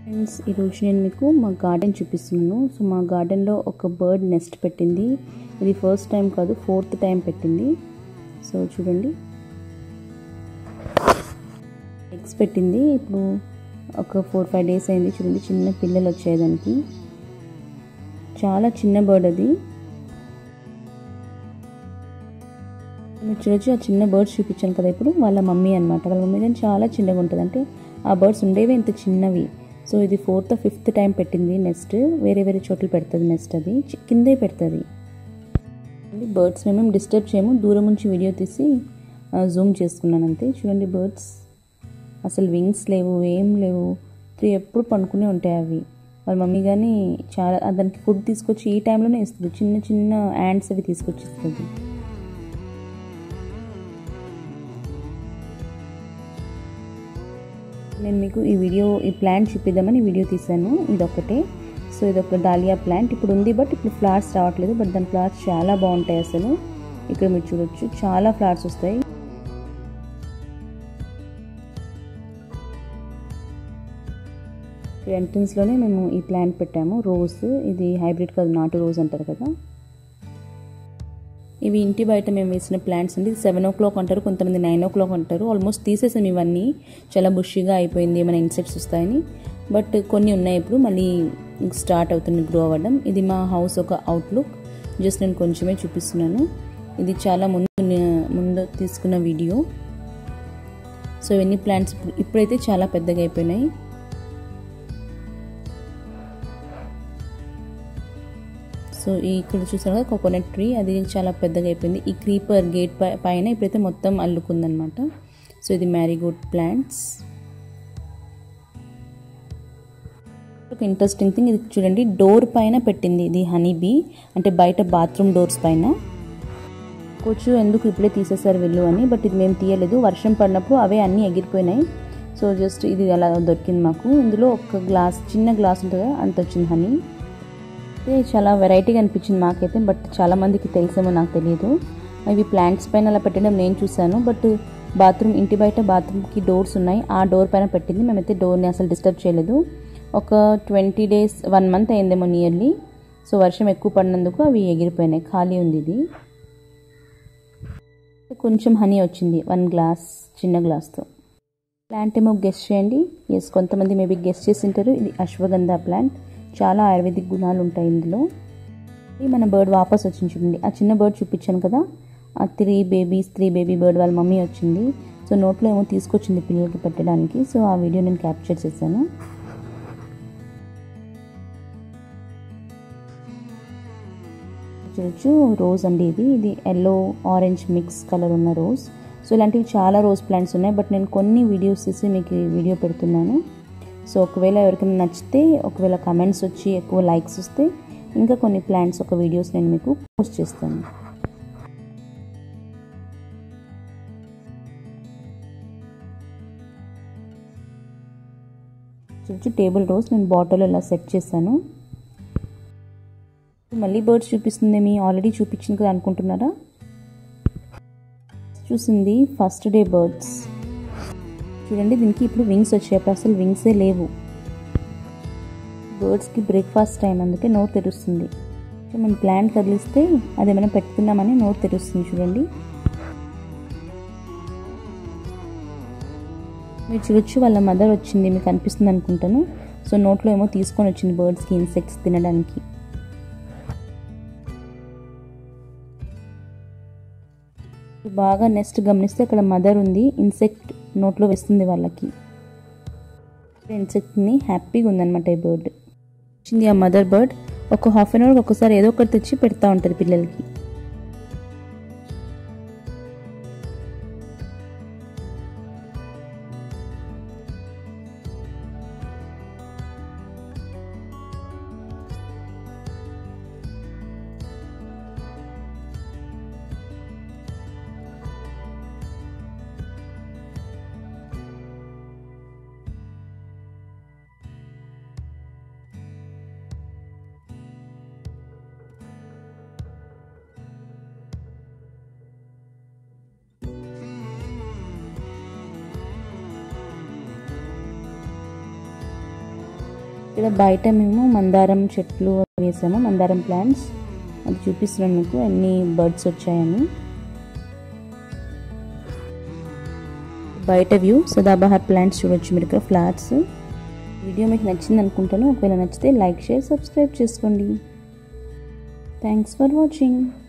friends ఈరోజు నేను మీకు మా గార్డెన్ చూపిస్తున్నాను సో మా గార్డెన్లో ఒక బర్డ్ నెస్ట్ పెట్టింది ఇది ఫస్ట్ టైం కాదు ఫోర్త్ టైం పెట్టింది సో చూడండి ఎగ్స్ పెట్టింది ఇప్పుడు ఒక ఫోర్ ఫైవ్ డేస్ అయింది చూడండి చిన్న పిల్లలు వచ్చాయి దానికి చాలా చిన్న బర్డ్ అది మీరు చూడొచ్చు ఆ చిన్న బర్డ్స్ చూపించాను కదా ఇప్పుడు వాళ్ళ మమ్మీ అనమాట వాళ్ళ మమ్మీ కానీ చాలా చిన్నగా ఉంటుంది అంటే ఆ బర్డ్స్ ఉండేవి ఇంత చిన్నవి సో ఇది ఫోర్త్ ఫిఫ్త్ టైం పెట్టింది నెక్స్ట్ వేరే వేరే చోట్ల పెడుతుంది నెక్స్ట్ అది కిందే పెడుతుంది బర్డ్స్ మేము డిస్టర్బ్ చేయము దూరం నుంచి వీడియో తీసి జూమ్ చేసుకున్నాను అంతే చూడండి బర్డ్స్ అసలు వింగ్స్ లేవు ఏం లేవు త్రీ ఎప్పుడు పండుకునే ఉంటాయి అవి వాళ్ళ మమ్మీ కానీ చాలా దానికి ఫుడ్ తీసుకొచ్చి ఈ టైంలోనే ఇస్తుంది చిన్న చిన్న యాండ్స్ అవి తీసుకొచ్చి ఇస్తుంది నేను మీకు ఈ వీడియో ఈ ప్లాంట్ చూపిద్దామని వీడియో తీశాను ఇదొకటే సో ఇదొక డాలియా ప్లాంట్ ఇప్పుడు ఉంది బట్ ఇప్పుడు ఫ్లవర్స్ రావట్లేదు బట్ దాని ఫ్లవర్స్ చాలా బాగుంటాయి అసలు ఇక్కడ మీరు చూడొచ్చు చాలా ఫ్లవర్స్ వస్తాయి ఎంట్రన్స్లోనే మేము ఈ ప్లాంట్ పెట్టాము రోజ్ ఇది హైబ్రిడ్ కాదు నాటు రోజ్ అంటారు కదా ఇవి ఇంటి బయట మేము వేసిన ప్లాంట్స్ అండి సెవెన్ ఓ క్లాక్ అంటారు కొంతమంది నైన్ ఓ క్లాక్ అంటారు ఆల్మోస్ట్ తీసేసాం ఇవన్నీ చాలా బుషిగా అయిపోయింది ఏమైనా ఇన్సెక్ట్స్ వస్తాయని బట్ కొన్ని ఉన్నాయి ఇప్పుడు మళ్ళీ స్టార్ట్ అవుతుంది గ్రో అవ్వడం ఇది మా హౌస్ ఒక అవుట్లుక్ జస్ట్ నేను కొంచెమే చూపిస్తున్నాను ఇది చాలా ముందు ముందు తీసుకున్న వీడియో సో ఇవన్నీ ప్లాంట్స్ ఇప్పుడు ఇప్పుడైతే చాలా పెద్దగా అయిపోయినాయి సో ఇక్కడ చూసారు కదా కోకోనట్ ట్రీ అది చాలా పెద్దగా అయిపోయింది ఈ క్రీపర్ గేట్ పైన ఇప్పుడైతే మొత్తం అల్లుకుందనమాట సో ఇది మ్యారీగోడ్ ప్లాంట్స్ ఒక ఇంట్రెస్టింగ్ థింగ్ ఇది చూడండి డోర్ పైన పెట్టింది ఇది హనీ బీ అంటే బయట బాత్రూమ్ డోర్స్ పైన కొంచెం ఎందుకు ఇప్పుడే తీసేసారు వెళ్ళు అని బట్ ఇది మేము తీయలేదు వర్షం పడినప్పుడు అవే అన్నీ ఎగిరిపోయినాయి సో జస్ట్ ఇది అలా దొరికింది మాకు ఇందులో ఒక గ్లాస్ చిన్న గ్లాస్ ఉంటుంది కదా అంత వచ్చింది హనీ అయితే చాలా వెరైటీగా అనిపించింది నాకైతే బట్ చాలా మందికి తెలిసేమో నాకు తెలియదు ఇవి ప్లాంట్స్ పైన అలా పెట్టడం నేను చూశాను బట్ బాత్రూమ్ ఇంటి బయట బాత్రూమ్కి డోర్స్ ఉన్నాయి ఆ డోర్ పైన పెట్టింది మేమైతే డోర్ని అసలు డిస్టర్బ్ చేయలేదు ఒక ట్వంటీ డేస్ వన్ మంత్ అయిందేమో నియర్లీ సో వర్షం ఎక్కువ పడినందుకు అవి ఎగిరిపోయినాయి ఖాళీ ఉంది ఇది కొంచెం హనీ వచ్చింది వన్ గ్లాస్ చిన్న గ్లాస్తో ప్లాంట్ ఏమో గెస్ట్ చేయండి ఎస్ కొంతమంది మేబీ గెస్ట్ చేసి ఉంటారు ఇది అశ్వగంధ ప్లాంట్ చాలా ఆయుర్వేదిక్ గుణాలు ఉంటాయి ఇందులో మన బర్డ్ వాపస్ వచ్చింది చూడండి ఆ చిన్న బర్డ్ చూపించాను కదా ఆ three babies three baby bird వాళ్ళ మమ్మీ వచ్చింది సో నోట్లో ఏమో తీసుకొచ్చింది పిల్లలకి పెట్టడానికి సో ఆ వీడియో నేను క్యాప్చర్ చేశాను చూడొచ్చు రోజ్ అండి ఇది ఇది ఎల్లో ఆరెంజ్ మిక్స్ కలర్ ఉన్న రోజ్ సో ఇలాంటివి చాలా రోజ్ ప్లాంట్స్ ఉన్నాయి బట్ నేను కొన్ని వీడియోస్ తీసి మీకు వీడియో పెడుతున్నాను సో ఒకవేళ ఎవరికైనా నచ్చితే ఒకవేళ కమెంట్స్ వచ్చి ఎక్కువ లైక్స్ వస్తే ఇంకా కొన్ని ప్లాంట్స్ ఒక వీడియోస్ నేను మీకు పోస్ట్ చేస్తాను చూసి టేబుల్ రోజ్ నేను బాటిల్ ఇలా సెట్ చేశాను మళ్ళీ బర్డ్స్ చూపిస్తుంది మీ ఆల్రెడీ చూపించింది కదా అనుకుంటున్నారా చూసింది ఫస్ట్ డే బర్డ్స్ చూడండి దీనికి ఇప్పుడు వింగ్స్ వచ్చాయి అప్పుడు అసలు వింగ్సే లేవు బర్డ్స్కి బ్రేక్ఫాస్ట్ టైం అందుకే నోరు తెరుస్తుంది మనం ప్లాంట్ కదిలిస్తే అది ఏమైనా పెట్టుకున్నామని నోరు తెరుస్తుంది చూడండి మీరు చూడొచ్చు వాళ్ళ మదర్ వచ్చింది మీకు అనిపిస్తుంది అనుకుంటాను సో నోట్లో ఏమో తీసుకొని వచ్చింది బర్డ్స్కి ఇన్సెక్ట్స్ తినడానికి బాగా నెక్స్ట్ గమనిస్తే అక్కడ మదర్ ఉంది ఇన్సెక్ట్ నోట్లో వేస్తుంది వాళ్ళకి ఇన్సెక్ట్ని హ్యాపీగా ఉందన్నమాట ఈ బర్డ్ వచ్చింది ఆ మదర్ బర్డ్ ఒక హాఫ్ అన్ అవర్ ఒకసారి ఏదో ఒకటి తెచ్చి పెడతా ఉంటుంది పిల్లలకి ఇక్కడ బయట మేము మందారం చెట్లు వేసాము మందారం ప్లాంట్స్ అది చూపిస్తున్నాను మీకు ఎన్ని బర్డ్స్ వచ్చాయని బయట వ్యూ సదాబహార్ ప్లాంట్స్ చూడొచ్చు మీరు ఇక్కడ ఫ్లవర్స్ వీడియో మీకు నచ్చింది అనుకుంటాను ఒకవేళ నచ్చితే లైక్ షేర్ సబ్స్క్రైబ్ చేసుకోండి థ్యాంక్స్ ఫర్ వాచింగ్